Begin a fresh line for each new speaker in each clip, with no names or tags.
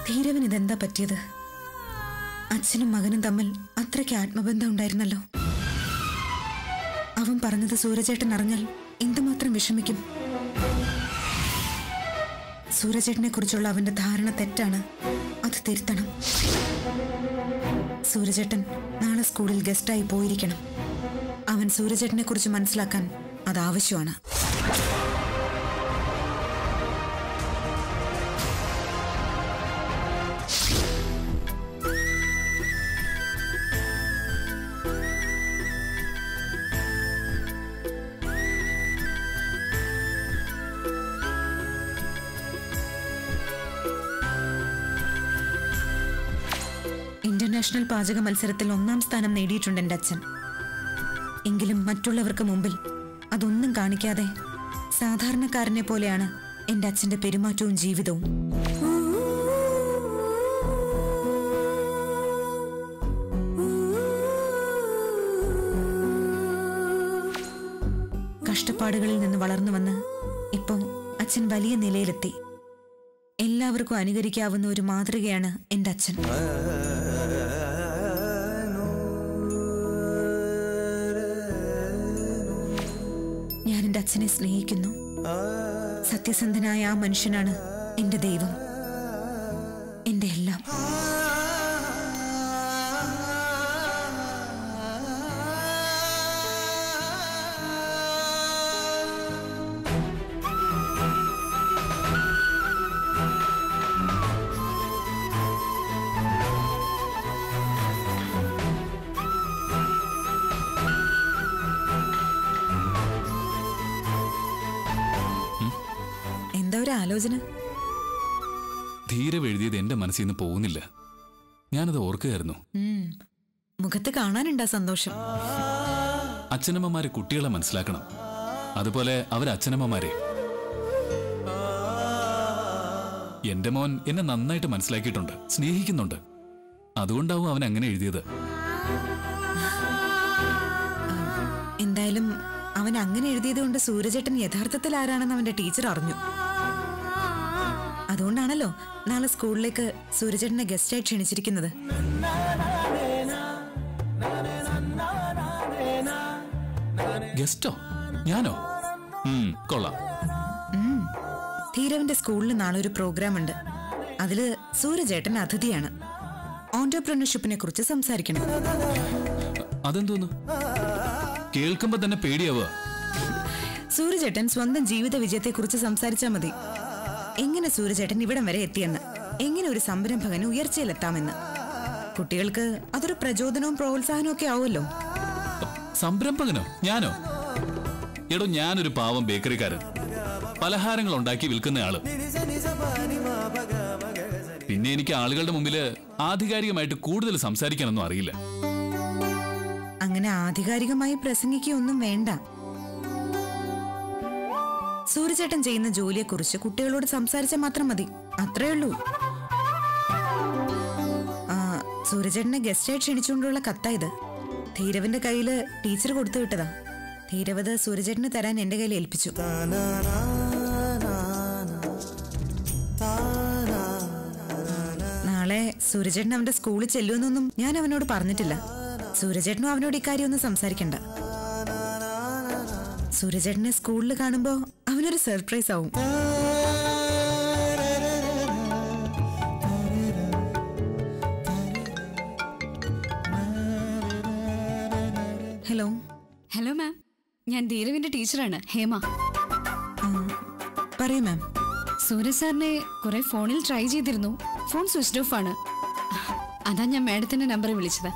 ധീരവൻ ഇതെന്താ പറ്റിയത് അച്ഛനും മകനും തമ്മിൽ അത്രയ്ക്ക് ആത്മബന്ധം ഉണ്ടായിരുന്നല്ലോ അവൻ പറഞ്ഞത് സൂരജേട്ടൻ അറിഞ്ഞാൽ എന്തുമാത്രം വിഷമിക്കും സൂരജേട്ടനെ കുറിച്ചുള്ള അവന്റെ ധാരണ തെറ്റാണ് അത് തിരുത്തണം സൂരജേട്ടൻ നാളെ സ്കൂളിൽ ഗസ്റ്റായി പോയിരിക്കണം അവൻ സൂരജേട്ടനെ കുറിച്ച് മനസ്സിലാക്കാൻ അത് ആവശ്യമാണ് ഇന്റർനാഷണൽ പാചക മത്സരത്തിൽ ഒന്നാം സ്ഥാനം നേടിയിട്ടുണ്ട് എൻ്റെ അച്ഛൻ എങ്കിലും മറ്റുള്ളവർക്ക് മുമ്പിൽ അതൊന്നും കാണിക്കാതെ സാധാരണക്കാരനെ പോലെയാണ് എൻ്റെ അച്ഛൻ്റെ പെരുമാറ്റവും ജീവിതവും കഷ്ടപ്പാടുകളിൽ നിന്ന് വളർന്നു വന്ന് ഇപ്പോൾ അച്ഛൻ വലിയ നിലയിലെത്തി എല്ലാവർക്കും അനുകരിക്കാവുന്ന ഒരു മാതൃകയാണ് എൻ്റെ അച്ഛൻ ഞാൻ എൻ്റെ അച്ഛനെ സ്നേഹിക്കുന്നു സത്യസന്ധനായ ആ മനുഷ്യനാണ് എൻ്റെ ദൈവം എൻ്റെ എല്ലാം എന്താ ഒരു ആലോചന
ധീരവ് എഴുതിയത് എന്റെ മനസ്സിൽ നിന്ന് പോകുന്നില്ല ഞാനത് ഓർക്കുകയായിരുന്നു
ഉം. മുഖത്ത് കാണാനുണ്ടാ സന്തോഷം
അച്ഛനമ്മമാരെ കുട്ടികളെ മനസ്സിലാക്കണം അതുപോലെ അവർ അച്ഛനമ്മമാരെ എന്റെ മോൻ എന്നെ നന്നായിട്ട് മനസ്സിലാക്കിയിട്ടുണ്ട് സ്നേഹിക്കുന്നുണ്ട് അതുകൊണ്ടാവും അവൻ അങ്ങനെ എഴുതിയത്
എന്തായാലും അവൻ അങ്ങനെ എഴുതിയത് കൊണ്ട് സൂരജേട്ടൻ യഥാർത്ഥത്തിൽ ആരാണെന്ന് അവന്റെ ടീച്ചർ അറിഞ്ഞു അതുകൊണ്ടാണല്ലോ നാളെ സ്കൂളിലേക്ക് സൂരജേട്ടനെ ഗസ്റ്റായി ക്ഷണിച്ചിരിക്കുന്നത്
ഗസ്റ്റോ ഞാനോ ഉം, കൊള്ളാം
ഉം. ധീരവന്റെ സ്കൂളിൽ നാളെ ഒരു പ്രോഗ്രാം ഉണ്ട് അതില് സൂരജേട്ടൻ അതിഥിയാണ് ഓന്റർപ്രണർഷിപ്പിനെ കുറിച്ച് സംസാരിക്കണം
അതെന്തോന്നു കേൾക്കുമ്പോ തന്നെ പേടിയാവുക
സൂരജേട്ടൻ സ്വന്തം ജീവിത വിജയത്തെക്കുറിച്ച് സംസാരിച്ചാൽ മതി എങ്ങനെ സൂരജേട്ടൻ ഇവിടം വരെ എത്തിയെന്ന് എങ്ങനെ ഒരു സംരംഭകന് ഉയർച്ചയിലെത്താമെന്ന് കുട്ടികൾക്ക് അതൊരു പ്രചോദനവും പ്രോത്സാഹനവും ഒക്കെ ആവുമല്ലോ
സംരംഭകനോ ഞാനോ എടോ ഞാനൊരു പാവം ബേക്കറിക്കാരൻ പലഹാരങ്ങൾ ഉണ്ടാക്കി വിൽക്കുന്നയാള് പിന്നെ എനിക്ക് ആളുകളുടെ മുമ്പില് ആധികാരികമായിട്ട് കൂടുതൽ സംസാരിക്കാനൊന്നും അറിയില്ല
അങ്ങനെ ആധികാരികമായി പ്രസംഗിക്കുകയൊന്നും വേണ്ട സൂര്യചേട്ടൻ ചെയ്യുന്ന ജോലിയെക്കുറിച്ച് കുട്ടികളോട് സംസാരിച്ചാൽ മാത്രം മതി അത്രേ ഉള്ളൂ ആ സൂര്യചേട്ടനെ ഗസ്റ്റായി ക്ഷണിച്ചുകൊണ്ടുള്ള കത്താ ഇത് ധീരവന്റെ കയ്യില് ടീച്ചർ കൊടുത്തു വിട്ടതാ ധീരവത് സൂര്യചേട്ടന് തരാൻ എന്റെ കയ്യിൽ ഏൽപ്പിച്ചു നാളെ സൂര്യചേട്ടൻ അവന്റെ സ്കൂളിൽ ചെല്ലുമെന്നൊന്നും ഞാൻ അവനോട് പറഞ്ഞിട്ടില്ല സൂര്യചേട്ടനും അവനോട് ഇക്കാര്യം ഒന്നും സംസാരിക്കണ്ട സൂര്യചേട്ടനെ സ്കൂളിൽ കാണുമ്പോ അവനൊരു സർപ്രൈസ് ആവും ഹലോ
ഹലോ മാം ഞാൻ ധീരവിന്റെ ടീച്ചറാണ് ഹേമ
ആ, പറയൂ മാം
സൂര്യ സാറിനെ കുറെ ഫോണിൽ ട്രൈ ചെയ്തിരുന്നു ഫോൺ സ്വിച്ച് ഓഫ് ആണ് അതാ ഞാൻ മാഡത്തിന്റെ നമ്പർ വിളിച്ചത്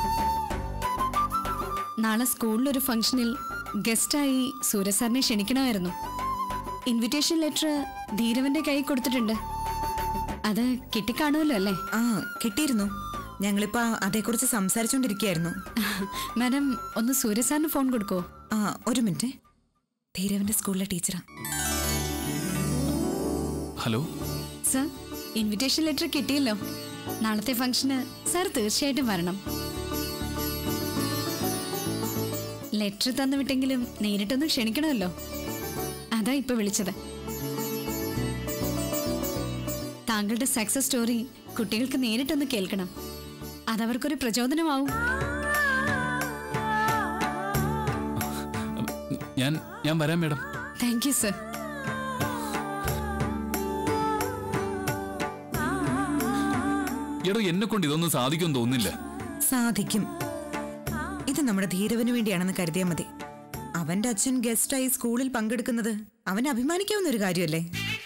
നാളെ സ്കൂളിൽ ഒരു ഫംഗ്ഷനിൽ ഗസ്റ്റായി സൂര്യ സാറിനെ ക്ഷണിക്കണമായിരുന്നു ഇൻവിറ്റേഷൻ ലെറ്റർ ധീരവന്റെ കൈ കൊടുത്തിട്ടുണ്ട് അത് കിട്ടിക്കാണുമല്ലോ അല്ലേ
ആ കിട്ടിയിരുന്നു ഞങ്ങളിപ്പോ അതേക്കുറിച്ച് സംസാരിച്ചുകൊണ്ടിരിക്കുകയായിരുന്നു
മാഡം ഒന്ന് സൂര്യ സാറിന് ഫോൺ കൊടുക്കോ
ആ ഒരു മിനിറ്റ് ധീരവന്റെ സ്കൂളിലെ ടീച്ചറാ
ഹലോ
സർ ഇൻവിറ്റേഷൻ ലെറ്റർ കിട്ടിയല്ലോ നാളത്തെ ഫംഗ്ഷന് സാർ തീർച്ചയായിട്ടും വരണം ലെറ്റർ തന്നു വിട്ടെങ്കിലും നേരിട്ടൊന്ന് ക്ഷണിക്കണമല്ലോ അതാ ഇപ്പൊ വിളിച്ചത് താങ്കളുടെ സക്സസ് സ്റ്റോറി കുട്ടികൾക്ക് നേരിട്ടൊന്ന് കേൾക്കണം അതവർക്കൊരു പ്രചോദനമാവും
ഞാൻ ഞാൻ വരാം മേഡം
താങ്ക് യു സർ
എടോ എന്നെ കൊണ്ട് ഇതൊന്നും സാധിക്കുമെന്ന് തോന്നുന്നില്ല
സാധിക്കും ഇത് നമ്മുടെ ധീരവന് വേണ്ടിയാണെന്ന് കരുതിയാൽ മതി അവന്റെ അച്ഛൻ ഗസ്റ്റായി സ്കൂളിൽ പങ്കെടുക്കുന്നത് അവന് അഭിമാനിക്കാവുന്ന ഒരു കാര്യമല്ലേ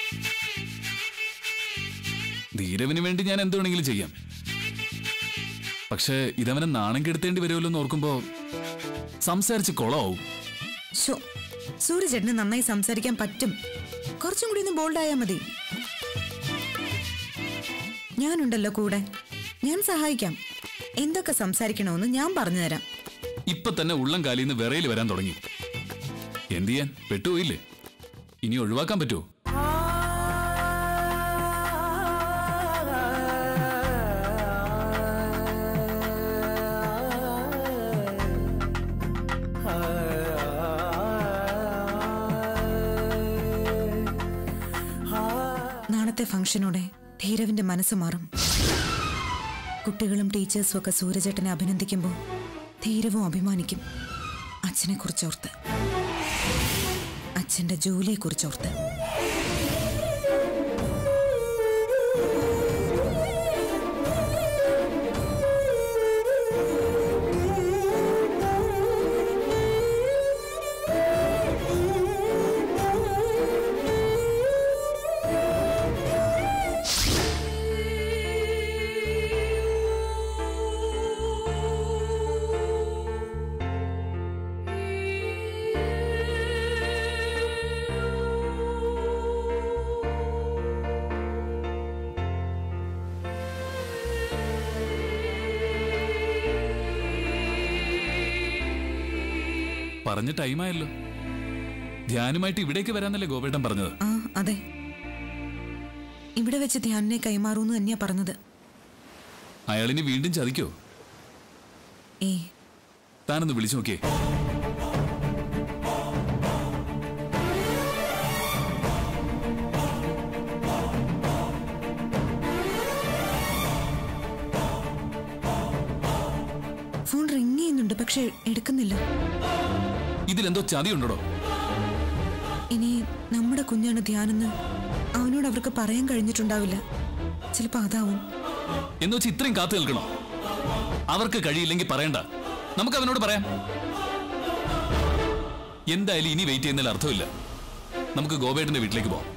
ധീരവിന് വേണ്ടി ഞാൻ എന്ത് വേണമെങ്കിലും ചെയ്യാം പക്ഷേ ഇതവനെ നാണം കെടുത്തേണ്ടി വരുമല്ലോ എന്ന് ഓർക്കുമ്പോ സംസാരിച്ച് കൊളാവും
ഷോ സൂര്യചേട്ടന് നന്നായി സംസാരിക്കാൻ പറ്റും കുറച്ചും കൂടി ഒന്ന് ബോൾഡ് ആയാൽ മതി ഞാനുണ്ടല്ലോ കൂടെ ഞാൻ സഹായിക്കാം എന്തൊക്കെ സംസാരിക്കണമെന്ന് ഞാൻ പറഞ്ഞു തരാം
ഇപ്പൊ തന്നെ ഉള്ളം കാലിൽ നിന്ന് വിറയിൽ വരാൻ തുടങ്ങി എന്ത് ചെയ്യാൻ പെട്ടുപോയില്ലേ ഇനി ഒഴിവാക്കാൻ പറ്റുമോ
നാളത്തെ ഫംഗ്ഷനോടെ ധീരവിന്റെ മനസ്സ് മാറും കുട്ടികളും ടീച്ചേഴ്സും ഒക്കെ സൂര്യചേട്ടനെ അഭിനന്ദിക്കുമ്പോൾ ധീരവും അഭിമാനിക്കും അച്ഛനെ കുറിച്ചോർത്ത് അച്ഛന്റെ ജോലിയെ കുറിച്ചോർത്ത്
പറഞ്ഞ ടൈമായല്ലോ ധ്യാനുമായിട്ട് ഇവിടേക്ക് വരാന്നല്ലേ ഗോപേട്ടൻ പറഞ്ഞത്
ആ അതെ ഇവിടെ വെച്ച് ധ്യാനിനെ കൈമാറൂന്ന് തന്നെയാ പറഞ്ഞത്
അയാളിനി വീണ്ടും ചതിക്കോ
ഏ
താനൊന്ന് വിളിച്ചു നോക്കിയേ
ഫോൺ റിങ് ചെയ്യുന്നുണ്ട് പക്ഷെ എടുക്കുന്നില്ല
ഇതിലെന്തോ ചതിയുണ്ടോ
ഇനി നമ്മുടെ കുഞ്ഞാണ് ധ്യാനെന്ന് അവനോട് അവർക്ക് പറയാൻ കഴിഞ്ഞിട്ടുണ്ടാവില്ല ചിലപ്പോ അതാവും
എന്ന് വെച്ച് ഇത്രയും കാത്തു നിൽക്കണോ അവർക്ക് കഴിയില്ലെങ്കിൽ പറയണ്ട നമുക്ക് അവനോട് പറയാം എന്തായാലും ഇനി വെയിറ്റ് ചെയ്യുന്നതിൽ അർത്ഥമില്ല നമുക്ക് ഗോപേട്ടന്റെ വീട്ടിലേക്ക് പോവാം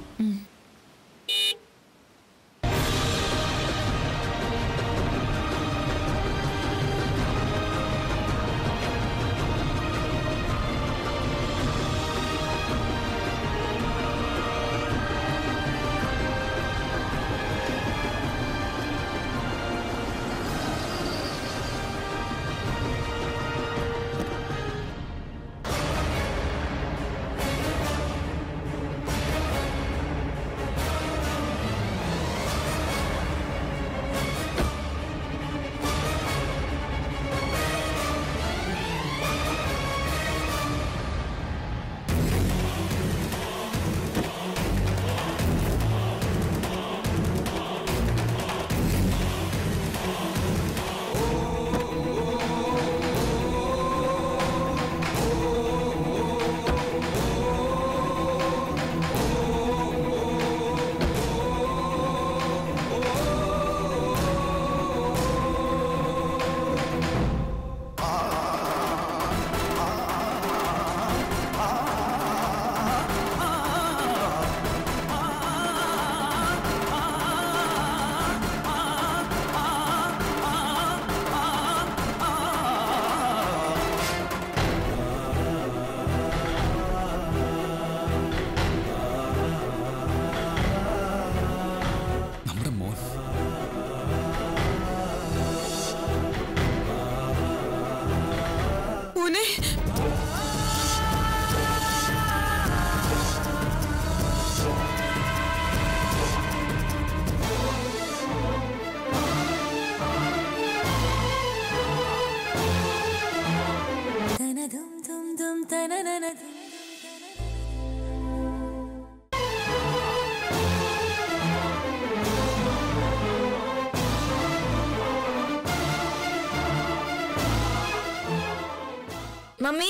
മമ്മി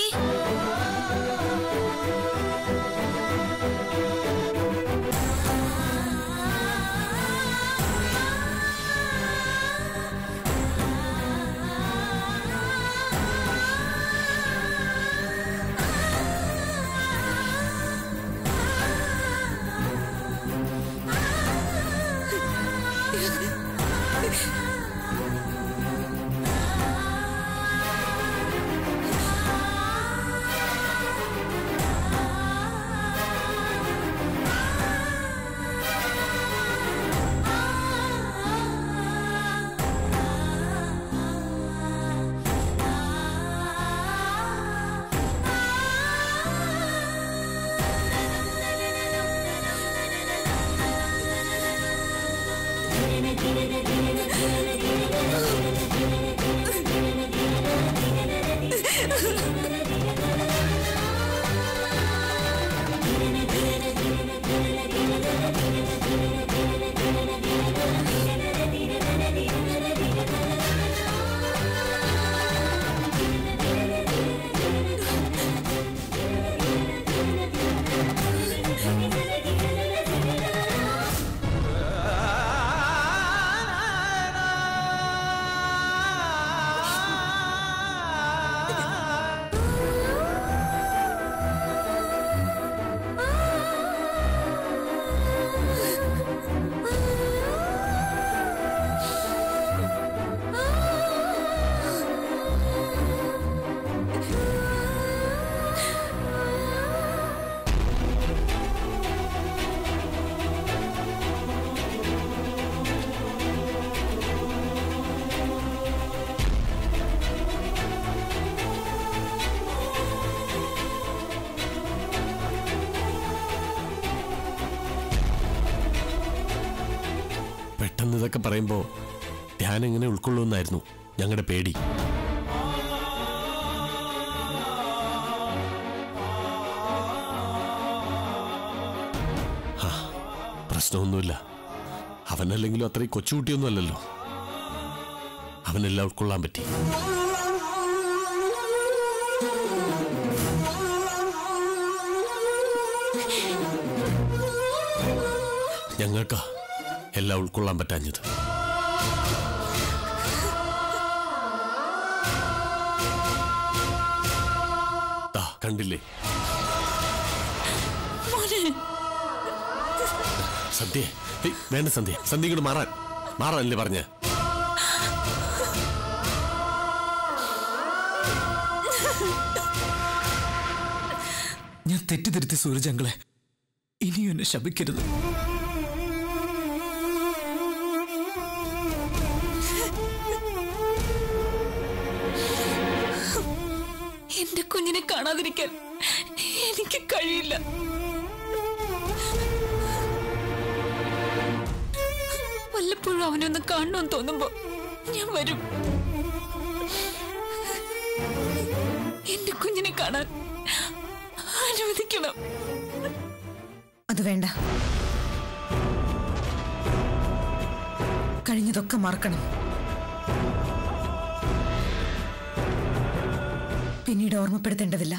പെട്ടെന്ന് ഇതൊക്കെ പറയുമ്പോൾ ധ്യാൻ എങ്ങനെ ഉൾക്കൊള്ളുമെന്നായിരുന്നു ഞങ്ങളുടെ പേടി ആ, പ്രശ്നമൊന്നുമില്ല അവനല്ലെങ്കിലും അത്രയും കൊച്ചുകുട്ടിയൊന്നും അല്ലല്ലോ അവനെല്ലാം ഉൾക്കൊള്ളാൻ പറ്റി ഞങ്ങൾക്ക് എല്ലാം ഉൾക്കൊള്ളാൻ പറ്റാഞ്ഞത് ദാ, കണ്ടില്ലേ സന്ധ്യ ഹേയ്, വേണ്ട സന്ധ്യ സന്ധ്യ ഇങ്ങോട്ട് മാറാൻ മാറാനല്ലേ പറഞ്ഞ
ഞാൻ തെറ്റിദ്ധരുത്തി സൂരജങ്ങളെ ഇനിയും എന്നെ ശപിക്കരുത്
എന്റെ കുഞ്ഞിനെ കാണാതിരിക്കാൻ എനിക്ക് കഴിയില്ല വല്ലപ്പോഴും അവനെ ഒന്ന് കാണണമെന്ന് തോന്നുമ്പോ ഞാൻ വരും എന്റെ കുഞ്ഞിനെ കാണാൻ അനുവദിക്കണം
അത് വേണ്ട കഴിഞ്ഞതൊക്കെ മറക്കണം പിന്നീട് ഓർമ്മപ്പെടുത്തേണ്ടതില്ല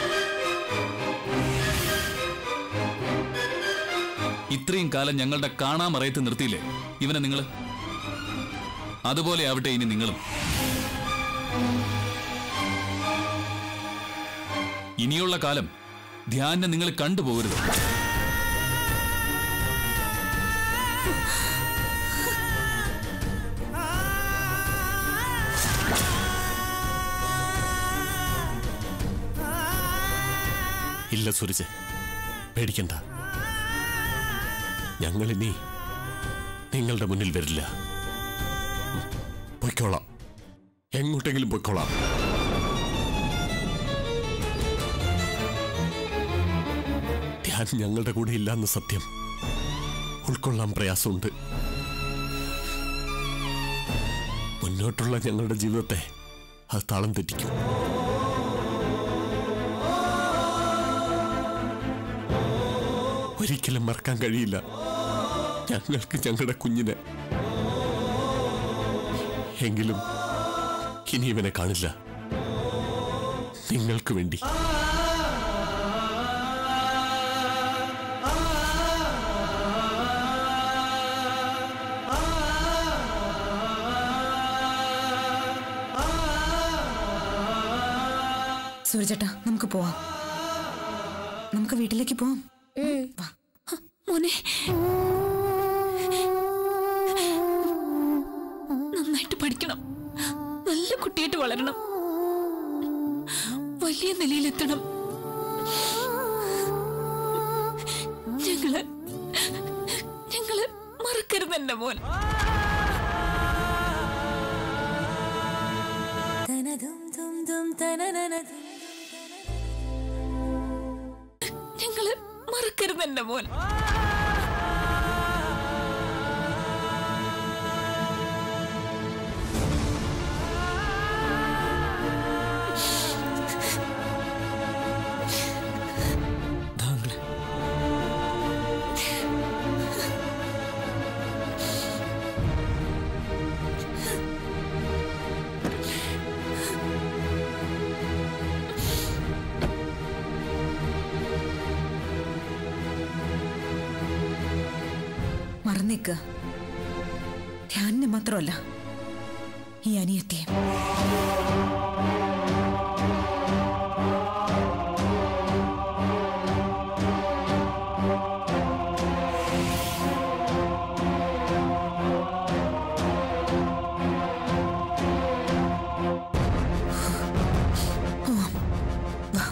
ഇത്രയും കാലം ഞങ്ങളുടെ കാണാമറയത്ത് നിർത്തിയില്ലേ ഇവനെ നിങ്ങൾ അതുപോലെ ആവട്ടെ ഇനി നിങ്ങളും ഇനിയുള്ള കാലം ധ്യാനെ നിങ്ങൾ കണ്ടുപോകരുത്
ഇല്ല സുരജ് പേടിക്കണ്ട ഞങ്ങളിനി നിങ്ങളുടെ മുന്നിൽ വരില്ല ഉം, പൊയ്ക്കോളാം എങ്ങോട്ടെങ്കിലും പൊയ്ക്കോളാം ധ്യാൻ ഞങ്ങളുടെ കൂടെ ഇല്ലാന്ന് സത്യം ഉൾക്കൊള്ളാൻ പ്രയാസമുണ്ട് മുന്നോട്ടുള്ള ഞങ്ങളുടെ ജീവിതത്തെ അത് താളം തെറ്റിക്കും ഒരിക്കലും മറക്കാൻ കഴിയില്ല ഞങ്ങൾക്ക് ഞങ്ങളുടെ കുഞ്ഞിനെ എങ്കിലും ഇനി ഇവനെ കാണില്ല നിങ്ങൾക്ക് വേണ്ടി
സൂരജേട്ടാ നമുക്ക് പോവാം നമുക്ക് വീട്ടിലേക്ക് പോവാം വാ
മോനെ നന്നായിട്ട് പഠിക്കണം നല്ല കുട്ടിയായിട്ട് വളരണം വലിയ നിലയിലെത്തണം ഞങ്ങള് ഞങ്ങള് മറക്കരുത് എന്റെ മോൻ ഞങ്ങള് മറക്കരുത് എന്റെ മോൻ
താങ്കളെ
മറന്നേക്ക് ധ്യാനിനെ മാത്രമല്ല ഈ അനിയത്തിയെ പോവാം. വാ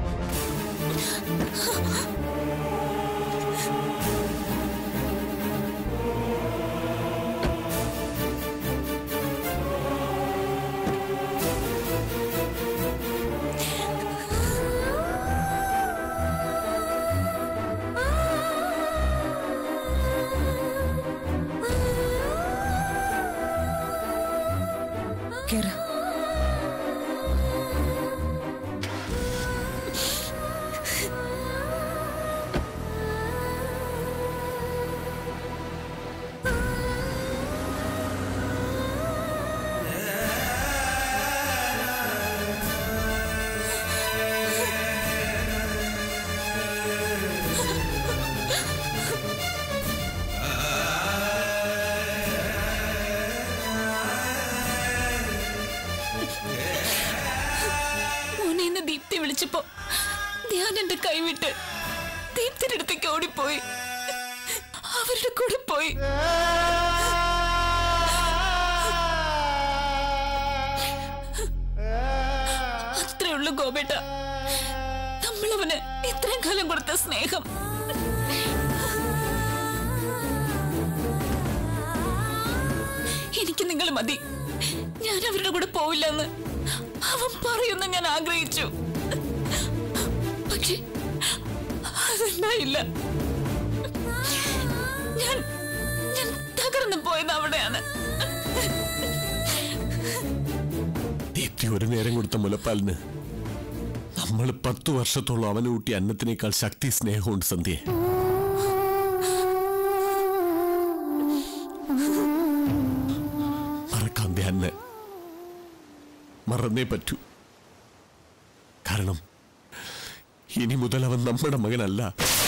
കേറ്
മോനെ ഇന്ന് ദീപ്തി വിളിച്ചപ്പോ ഞാൻ എന്റെ കൈവിട്ട് ദീപ്തിയുടെ അടുത്തേക്ക് ഓടിപ്പോയി അവരുടെ കൂടെ പോയി അത്രേ ഉള്ളൂ ഗോപേട്ട നമ്മളവന് ഇത്രയും കാലം കൊടുത്ത സ്നേഹം എനിക്ക് നിങ്ങൾ മതി ഞാൻ അവരുടെ കൂടെ പോവില്ലെന്ന് അവൻ പറയുന്ന ഞാൻ ആഗ്രഹിച്ചു പക്ഷെ അതുണ്ടായില്ല ഞാൻ ഞാൻ തകർന്നു പോയത് അവിടെയാണ്
ദീപ്തി ഒരു നേരം കൊടുത്ത മുലപ്പാലിന് നമ്മൾ പത്തു വർഷത്തോളം അവന് കൂട്ടിയ അന്നത്തിനേക്കാൾ ശക്തി സ്നേഹമുണ്ട് സന്ധ്യ മറക്കാൻ ധ്യാനെ മറന്നേ പറ്റൂ കാരണം ഇനി മുതൽ അവൻ നമ്മുടെ മകനല്ല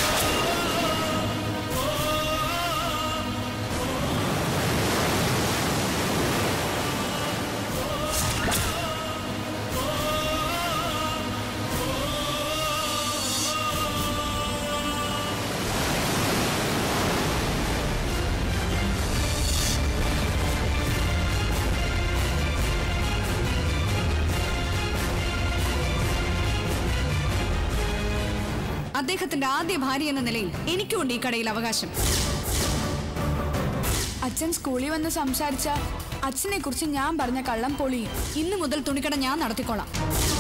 അദ്ദേഹത്തിന്റെ ആദ്യ ഭാര്യ എന്ന നിലയിൽ എനിക്കുണ്ട് ഈ കടയിൽ അവകാശം
അച്ഛൻ സ്കൂളിൽ വന്ന് സംസാരിച്ച അച്ഛനെ കുറിച്ച് ഞാൻ പറഞ്ഞ കള്ളം പൊളിയും
ഇന്നു മുതൽ തുണിക്കട ഞാൻ നടത്തിക്കോളാം